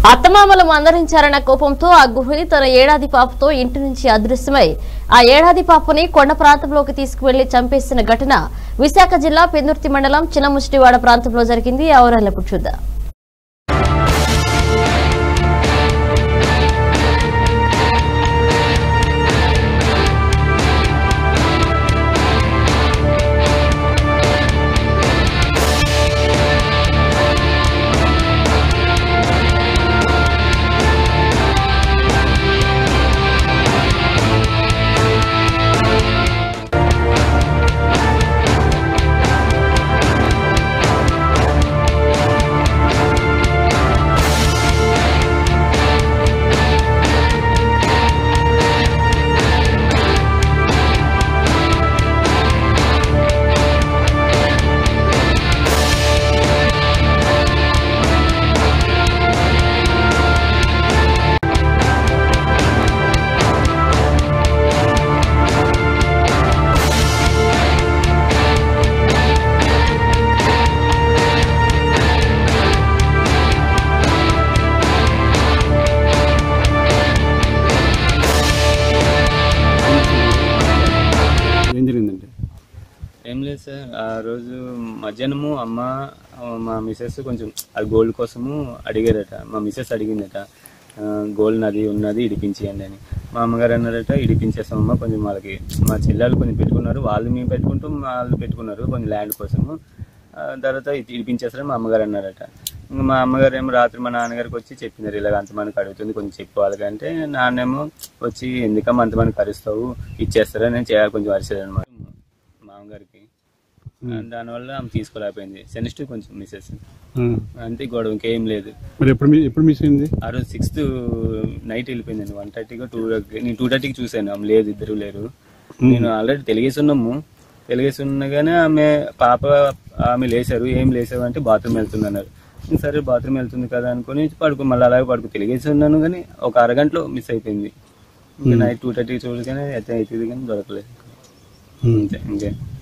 అత్తమామలు మందరించారన్న కోపంతో ఆ గృహిణి తన ఏడాది పాపతో ఇంటి నుంచి అదృశ్యమై ఆ ఏడాది పాపని కొండ ప్రాంతంలోకి తీసుకువెళ్లి చంపేసిన ఘటన విశాఖ జిల్లా పెందుర్తి మండలం చిన్నముష్టివాడ ప్రాంతంలో జరిగింది ఆవరణలకు చూద్దాం ఏం జరిగిందండి ఏం లేదు సార్ ఆ రోజు మధ్యాహ్నము అమ్మ ఆ, మా మిసెస్ కొంచెం అది గోల్డ్ కోసము అడిగారట మా మిసెస్ అడిగిందట ఆ, గోల్డ్ నది ఉన్నది ఇడిపించేయండి అని మా అమ్మగారు అన్నారట ఇడిపించేస్తామమ్మా కొంచెం వాళ్ళకి మా చెల్లెలు కొంచెం పెట్టుకున్నారు వాళ్ళు మేము పెట్టుకుంటాం వాళ్ళు పెట్టుకున్నారు కొంచెం ల్యాండ్ కోసము ఆ, తర్వాత ఇది ఇడిపించేస్తారని మా అమ్మగారు అన్నారట ఇంకా మా అమ్మగారు ఏమో రాత్రి మా నాన్నగారికి వచ్చి చెప్పినారు ఇలాగ అంతమందికి అడుగుతుంది కొంచెం చెప్పు వాళ్ళకంటే నాన్నేమో వచ్చి ఎందుకమ్మా అంతమందికి అరుస్తావు ఇచ్చేస్తారని నేను చేయాలి కొంచెం అరిచారు అనమాట మామగారికి దానివల్ల ఆమె తీసుకోలేకపోయింది సెన్సిటివ్ కొంచెం మిస్సెస్ ఆ. అంతే గొడవ ఇంకేం లేదు మరి ఎప్పుడు మీ- ఎప్పుడు మిస్ అయింది ఆ రోజు సిక్స్త్ నైట్ వెళ్ళిపోయిందండి వన్ థర్టీగా టూ నేను టూ థర్టీకి చూశాను ఆమె లేదు ఇద్దరు లేరు నేను ఆల్రెడీ తెలిగేసి ఉన్నాము తెలిగేసి ఉన్నగానే ఆమె పాప ఆమె లేచారు ఏం లేచారు అంటే బాత్రూమ్ వెళ్తుంది అన్నారు ఇంక సరే బాత్రూమ్ వెళ్తుంది కదా అనుకుని పడుకో మళ్ళీ అలాగే పడుకో తెలిగేసి ఉన్నాను కానీ ఒక అరగంటలో మిస్ అయిపోయింది ఇంకా నైట్ టూ థర్టీకి చూడగానే అయితే అవుతుంది కానీ దొరకలేదు ఉమ్. అంతే ఇంకే